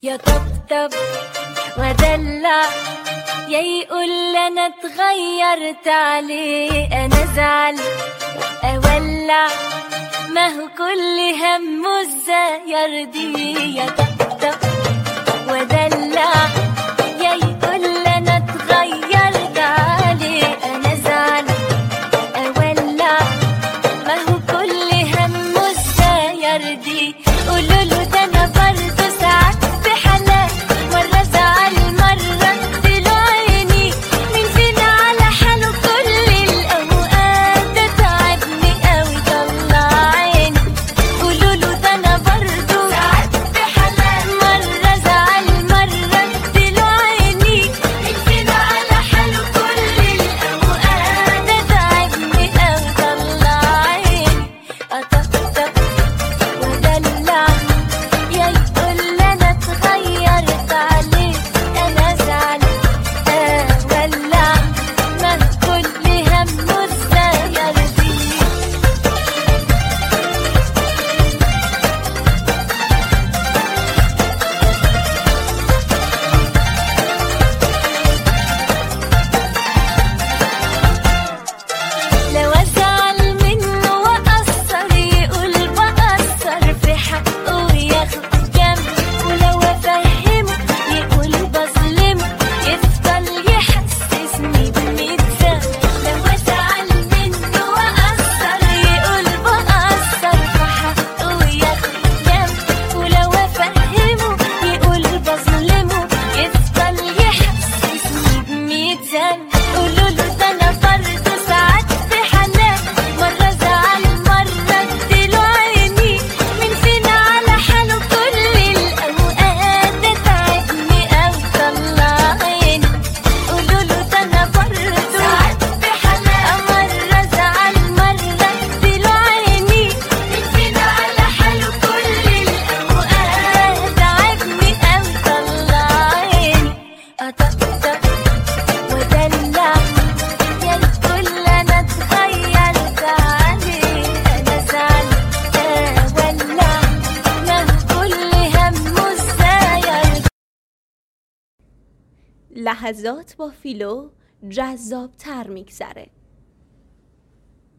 يا طبطب ودلع يا يقول انا اتغيرت عليه انا ازعل اولع ما هو كل همه ازاي يرضيه يا طبطب ودلع يا يقول انا اتغيرت عليه انا ازعل اولع ما هو كل همه ازاي يرضيه قولوا له ده انا برضه ساعات في حالات مره زعل مره اديله عيني مين فينا على حاله كل الاوقات ده تعبني قوي طلع عيني قولوا له ده انا برضه ساعات في حالات مره زعل مره اديله عيني مين فينا على حاله كل الاوقات ده تعبني قوي طلع عيني اطقطق ودلع يا يقول انا اتغيرت عليه انا ازعل اولع ما كل همه ازاي يرضيه لو ازعل منه واقصر يقول بقصر في حقه وياخد جنب ولو افهمه يقول بظلمه يفضل يحسسني بميت ذنب لو ازعل منه واقصر يقول بقصر في حقه وياخد جنب ولو افهمه يقول بظلمه يفضل يحسسني بميت ذنب قولوا له ده انا برضه ساعات في حالات مرة زعل مرة اديله عيني مين فينا على حاله كل الأوقات ده تعبني أوي طلع عيني قولوا له ده أنا برضه ساعات في حالات مرة زعل مرة اديله عيني مين فينا على حاله كل الأوقات تعبني أوي طلع عيني أطقطق ودلع يا الكل انا اتغيرت عليه انا زعل اولع ما كل همه ازاي لحظات با فیلو جذاب تر میگذره